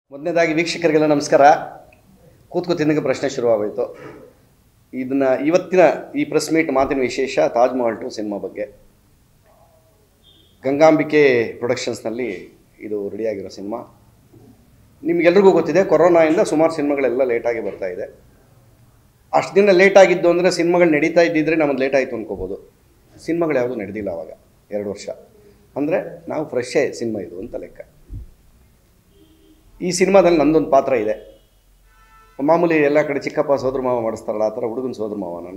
ಮೊದಲನೇದಾಗಿ ವೀಕ್ಷಕರಿಗೆಲ್ಲ ನಮಸ್ಕಾರ ಕೂತ್ಕೋ ತಿನ್ನಕ್ಕೆ ಪ್ರಶ್ನೆ ಶುರುವಾಗೋಯ್ತು ಇದನ್ನ ಇವತ್ತಿನ ಈ ಪ್ರೆಸ್ ಮೀಟ್ ಮಾತಿನ ವಿಶೇಷ ತಾಜ್ ಮಹಲ್ ಟು ಸಿನಿಮಾ ಬಗ್ಗೆ ಗಂಗಾಂಬಿಕೆ ಪ್ರೊಡಕ್ಷನ್ಸ್ನಲ್ಲಿ ಇದು ರೆಡಿಯಾಗಿರೋ ಸಿನಿಮಾ ನಿಮಗೆಲ್ರಿಗೂ ಗೊತ್ತಿದೆ ಕೊರೋನಾಯಿಂದ ಸುಮಾರು ಸಿನಿಮಾಗಳೆಲ್ಲ ಲೇಟಾಗಿ ಬರ್ತಾ ಇದೆ ಅಷ್ಟು ದಿನ ಲೇಟ್ ಆಗಿದ್ದು ಅಂದರೆ ಸಿನಿಮಾಗಳು ನಡೀತಾ ಇದ್ದಿದ್ರೆ ನಮ್ಮದು ಲೇಟ್ ಆಯಿತು ಅನ್ಕೋಬೋದು ಸಿನಿಮಾಗಳು ಯಾವುದೂ ನಡೆದಿಲ್ಲ ಅವಾಗ ಎರಡು ವರ್ಷ ಅಂದರೆ ನಾವು ಫ್ರೆಶ್ಶೇ ಸಿನಿಮಾ ಇದು ಅಂತ ಲೆಕ್ಕ ಈ ಸಿನಿಮಾದಲ್ಲಿ ನಂದೊಂದು ಪಾತ್ರ ಇದೆ ಮಾಮೂಲಿ ಎಲ್ಲ ಕಡೆ ಚಿಕ್ಕಪ್ಪ ಸೋದರ ಮಾವ ಮಾಡಿಸ್ತಾರಲ್ಲ ಆ ಥರ ಹುಡುಗನ ಸೋದರ ಮಾವ ನಾನು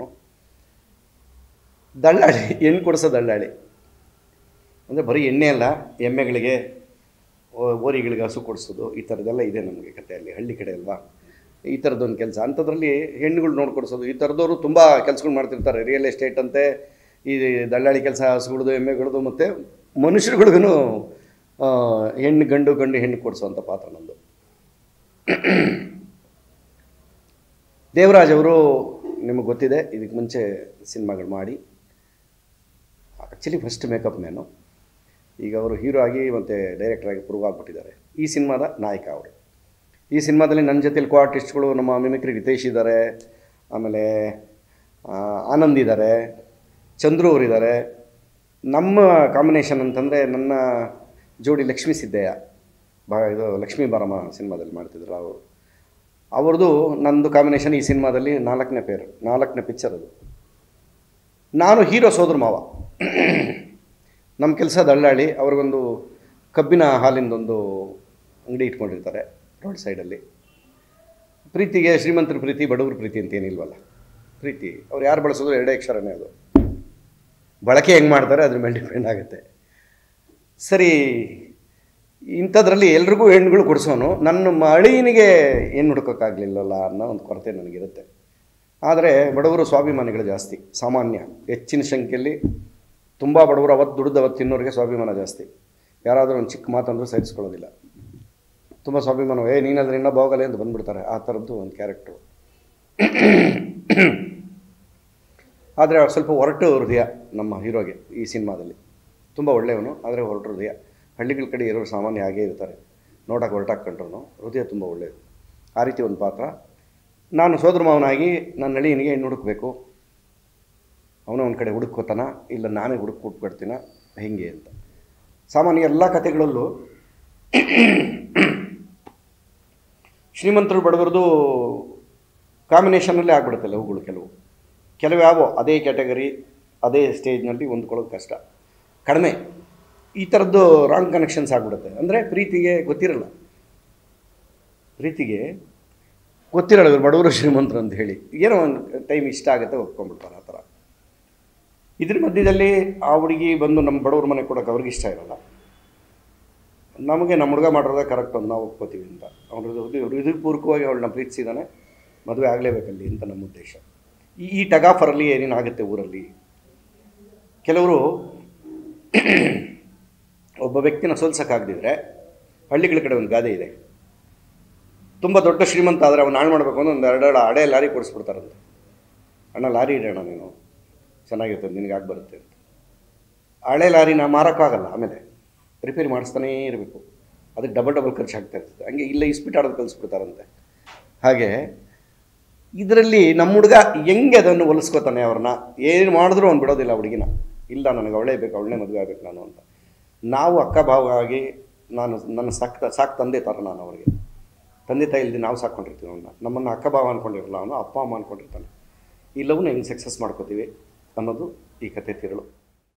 ದಳ್ಳಾಳಿ ಹೆಣ್ಣು ಕೊಡಿಸೋ ದಳ್ಳಾಳಿ ಅಂದರೆ ಬರೀ ಎಣ್ಣೆ ಅಲ್ಲ ಎಮ್ಮೆಗಳಿಗೆ ಓ- ಓರಿಗಳಿಗೆ ಹಸು ಕೊಡಿಸೋದು ಈ ಥರದ್ದೆಲ್ಲ ಇದೆ ನಮಗೆ ಕಥೆಯಲ್ಲಿ ಹಳ್ಳಿ ಕಡೆ ಅಲ್ವಾ ಈ ಥರದ್ದೊಂದು ಕೆಲಸ ಅಂಥದ್ರಲ್ಲಿ ಹೆಣ್ಣುಗಳು ನೋಡ್ಕೊಡಿಸೋದು ಈ ಥರದವರು ತುಂಬ ಕೆಲಸಗಳು ಮಾಡ್ತಿರ್ತಾರೆ ರಿಯಲ್ ಎಸ್ಟೇಟ್ ಅಂತೆ ಈ ದಳ್ಳಾಳಿ ಕೆಲಸ ಹಸುಗಳದು ಎಮ್ಮೆಗಳದು ಮತ್ತು ಮನುಷ್ಯರುಗಳಿಗೂ ಹೆಣ್ಣು ಗಂಡು ಗಂಡು ಹೆಣ್ಣು ಕೊಡಿಸೋವಂಥ ಪಾತ್ರ ನಂದು ದೇವರಾಜ್ ಅವರು ನಿಮಗೆ ಗೊತ್ತಿದೆ ಇದಕ್ಕೆ ಮುಂಚೆ ಸಿನಿಮಾಗಳು ಮಾಡಿ ಆ್ಯಕ್ಚುಲಿ ಫಸ್ಟ್ ಮೇಕಪ್ ಮ್ಯಾನು ಈಗ ಅವರು ಹೀರೋ ಆಗಿ ಮತ್ತು ಡೈರೆಕ್ಟರ್ ಆಗಿ ಪ್ರೂವ್ ಆಗಿಬಿಟ್ಟಿದ್ದಾರೆ ಈ ಸಿನಿಮಾದ ನಾಯಕ ಅವರು ಈ ಸಿನಿಮಾದಲ್ಲಿ ನನ್ನ ಜೊತೆಲಿ ಕೋ ಆರ್ಟಿಸ್ಟ್ಗಳು ನಮ್ಮ ಮಿಮಿಕ್ರಿ ರಿತೇಶ್ ಇದ್ದಾರೆ ಆಮೇಲೆ ಆ, ಆನಂದ್ ಇದ್ದಾರೆ ಚಂದ್ರು ಅವರಿದ್ದಾರೆ ನಮ್ಮ ಕಾಂಬಿನೇಷನ್ ಅಂತಂದರೆ ನನ್ನ ಜೋಡಿ ಲಕ್ಷ್ಮೀ ಸಿದ್ದಯ್ಯ ಬಾ ಇದು ಲಕ್ಷ್ಮೀ ಬಾರಮ್ಮ ಸಿನಿಮಾದಲ್ಲಿ ಮಾಡ್ತಿದ್ರು ಅವರು ಅವ್ರದ್ದು ನಂದು ಕಾಂಬಿನೇಷನ್ ಈ ಸಿನಿಮಾದಲ್ಲಿ ನಾಲ್ಕನೇ ಪೇರು ನಾಲ್ಕನೇ ಪಿಕ್ಚರ್ ಅದು ನಾನು ಹೀರೋ ಸೋದರ ಮಾವ ನಮ್ಮ ಕೆಲಸ ದಳ್ಳಾಳಿ ಅವ್ರಿಗೊಂದು ಕಬ್ಬಿನ ಹಾಲಿಂದೊಂದು ಅಂಗಡಿ ಇಟ್ಕೊಂಡಿರ್ತಾರೆ ರೋಡ್ ಸೈಡಲ್ಲಿ ಪ್ರೀತಿಗೆ ಶ್ರೀಮಂತರ ಪ್ರೀತಿ ಬಡವ್ರ ಪ್ರೀತಿ ಅಂತ ಏನಿಲ್ವಲ್ಲ ಪ್ರೀತಿ ಅವ್ರು ಯಾರು ಬಳಸೋದು ಎರಡೇ ಅಕ್ಷರನೇ ಅದು ಬಳಕೆ ಹೆಂಗೆ ಮಾಡ್ತಾರೆ ಅದ್ರ ಮೇಲೆ ಡಿಪೆಂಡ್ ಆಗುತ್ತೆ ಸರಿ ಇಂಥದ್ರಲ್ಲಿ ಎಲ್ರಿಗೂ ಹೆಣ್ಣುಗಳು ಕೊಡಿಸೋನು ನನ್ನ ಮಳಿನಿಗೆ ಏನು ಹುಡ್ಕೋಕ್ಕಾಗಲಿಲ್ಲಲ್ಲ ಅನ್ನೋ ಒಂದು ಕೊರತೆ ನನಗಿರುತ್ತೆ ಆದರೆ ಬಡವರು ಸ್ವಾಭಿಮಾನಿಗಳು ಜಾಸ್ತಿ ಸಾಮಾನ್ಯ ಹೆಚ್ಚಿನ ಸಂಖ್ಯೆಯಲ್ಲಿ ತುಂಬ ಬಡವರು ಅವತ್ತು ದುಡ್ದು ಅವತ್ತು ತಿನ್ನೋರಿಗೆ ಸ್ವಾಭಿಮಾನ ಜಾಸ್ತಿ ಯಾರಾದರೂ ಒಂದು ಚಿಕ್ಕ ಮಾತಂದ್ರೂ ಸಹಿಸ್ಕೊಳ್ಳೋದಿಲ್ಲ ತುಂಬ ಸ್ವಾಭಿಮಾನ ಏ ನೀನಾದ್ರೆ ಇನ್ನೊಬ್ಬ ಹೋಗಲ್ಲ ಅಂತ ಬಂದ್ಬಿಡ್ತಾರೆ ಆ ಥರದ್ದು ಒಂದು ಕ್ಯಾರೆಕ್ಟ್ರು ಆದರೆ ಸ್ವಲ್ಪ ಹೊರಟು ಹೃದಯ ನಮ್ಮ ಹೀರೋಗೆ ಈ ಸಿನಿಮಾದಲ್ಲಿ ತುಂಬ ಒಳ್ಳೆಯವನು ಆದರೆ ಹೊರಟು ಹೃದಯ ಹಳ್ಳಿಗಳ ಕಡೆ ಇರೋರು ಸಾಮಾನ್ಯ ಹಾಗೇ ಇರ್ತಾರೆ ನೋಟಕ್ಕೆ ಹೊರಟಾಕೊಂಡ್ರು ಹೃದಯ ತುಂಬ ಒಳ್ಳೆಯದು ಆ ರೀತಿ ಒಂದು ಪಾತ್ರ ನಾನು ಸೋದರ ಮಾವನಾಗಿ ನನ್ನ ನಳಿನಿಗೆ ಹೆಣ್ಣು ಹುಡುಕ್ಬೇಕು ಅವನ ಒಂದು ಕಡೆ ಹುಡುಕೋತಾನ ಇಲ್ಲ ನಾನೇ ಹುಡುಕ್ ಕೊಟ್ಬಿಡ್ತೀನ ಹೆಂಗೆ ಅಂತ ಸಾಮಾನ್ಯ ಎಲ್ಲ ಕಥೆಗಳಲ್ಲೂ ಶ್ರೀಮಂತರು ಬಡವರದು ಕಾಂಬಿನೇಷನಲ್ಲೇ ಆಗ್ಬಿಡುತ್ತೆ ಲವ್ಗಳು ಕೆಲವು ಕೆಲವು ಯಾವೋ ಅದೇ ಕ್ಯಾಟಗರಿ ಅದೇ ಸ್ಟೇಜ್ನಲ್ಲಿ ಹೊಂದ್ಕೊಳ್ಳೋದು ಕಷ್ಟ ಕಡಿಮೆ ಈ ಥರದ್ದು ರಾಂಗ್ ಕನೆಕ್ಷನ್ಸ್ ಆಗ್ಬಿಡುತ್ತೆ ಅಂದರೆ ಪ್ರೀತಿಗೆ ಗೊತ್ತಿರಲ್ಲ ಪ್ರೀತಿಗೆ ಗೊತ್ತಿರಲ್ಲ ಇವ್ರು ಬಡವರು ಶ್ರೀಮಂತರು ಅಂತ ಹೇಳಿ ಏನೋ ಒಂದು ಟೈಮ್ ಇಷ್ಟ ಆಗುತ್ತೆ ಒಪ್ಕೊಂಡ್ಬಿಡ್ತಾರೆ ಆ ಥರ ಇದ್ರ ಮಧ್ಯದಲ್ಲಿ ಆ ಹುಡುಗಿ ಬಂದು ನಮ್ಮ ಬಡವ್ರ ಮನೆ ಕೊಡೋಕೆ ಅವ್ರಿಗೆ ಇಷ್ಟ ಇರಲ್ಲ ನಮಗೆ ನಮ್ಮ ಹುಡುಗ ಮಾಡಿರೋದೇ ಕರೆಕ್ಟ್ ಅಂತ ನಾವು ಒಪ್ಕೋತೀವಿ ಅಂತ ಅವ್ರ ಹೃದಯಪೂರ್ವಕವಾಗಿ ಅವಳನ್ನ ಪ್ರೀತಿಸಿದಾನೆ ಮದುವೆ ಆಗಲೇಬೇಕಲ್ಲಿ ಅಂತ ನಮ್ಮ ಉದ್ದೇಶ ಈ ಈ ಟಗಾಫರಲ್ಲಿ ಏನೇನಾಗುತ್ತೆ ಊರಲ್ಲಿ ಕೆಲವರು ಒಬ್ಬ ವ್ಯಕ್ತಿನ ಸೋಲ್ಸೋಕ್ಕಾಗದಿದ್ರೆ ಹಳ್ಳಿಗಳ ಕಡೆ ಒಂದು ಗಾದೆ ಇದೆ ತುಂಬ ದೊಡ್ಡ ಶ್ರೀಮಂತ ಆದರೆ ಅವನು ಹಾಳು ಮಾಡಬೇಕು ಅಂದ್ರೆ ಒಂದು ಎರಡೆರಡು ಅಡೆ ಲಾರಿ ಕೊಡಿಸ್ಬಿಡ್ತಾರಂತೆ ಅಣ್ಣ ಲಾರಿ ಇಡೋಣ ನೀನು ಚೆನ್ನಾಗಿರ್ತದೆ ನಿನಗೆ ಆಗಿ ಬರುತ್ತೆ ಅಂತ ಹಳೆ ಲಾರಿನ ಮಾರೋಕ್ಕಾಗಲ್ಲ ಆಮೇಲೆ ರಿಪೇರಿ ಮಾಡಿಸ್ತಾನೇ ಇರಬೇಕು ಅದಕ್ಕೆ ಡಬಲ್ ಡಬಲ್ ಖರ್ಚು ಆಗ್ತಾ ಇರ್ತದೆ ಹಂಗೆ ಇಲ್ಲ ಇಸ್ಪಿಟ್ ಆಡೋದು ಕಲಿಸ್ಬಿಡ್ತಾರಂತೆ ಹಾಗೆ ಇದರಲ್ಲಿ ನಮ್ಮ ಹುಡುಗ ಹೆಂಗೆ ಅದನ್ನು ಹೊಲಿಸ್ಕೋತಾನೆ ಅವ್ರನ್ನ ಏನು ಮಾಡಿದ್ರೂ ಅವ್ನು ಬಿಡೋದಿಲ್ಲ ಹುಡುಗಿನ ಇಲ್ಲ ನನಗೆ ಅವಳೇ ಬೇಕು ಅವಳನ್ನೇ ಮದುವೆ ಆಗಬೇಕು ನಾನು ಅಂತ ನಾವು ಅಕ್ಕ ಭಾವ ಆಗಿ ನಾನು ನನ್ನ ಸಾಕ್ ಸಾಕು ತಂದೆ ಥರ ನಾನು ಅವ್ರಿಗೆ ತಂದೆ ತಾಯಿ ಇಲ್ದೆ ನಾವು ಸಾಕ್ಕೊಂಡಿರ್ತೀವಿ ಅವನ್ನ ನಮ್ಮನ್ನು ಅಕ್ಕ ಭಾವ ಅಂದ್ಕೊಂಡಿರಲ್ಲ ಅವನು ಅಪ್ಪ ಅಮ್ಮ ಅಂದ್ಕೊಂಡಿರ್ತಾನೆ ಈ ಲವ್ನ ಹೆಂಗೆ ಸಕ್ಸಸ್ ಮಾಡ್ಕೋತೀವಿ ಅನ್ನೋದು ಈ ಕತೆ ತಿರುಳು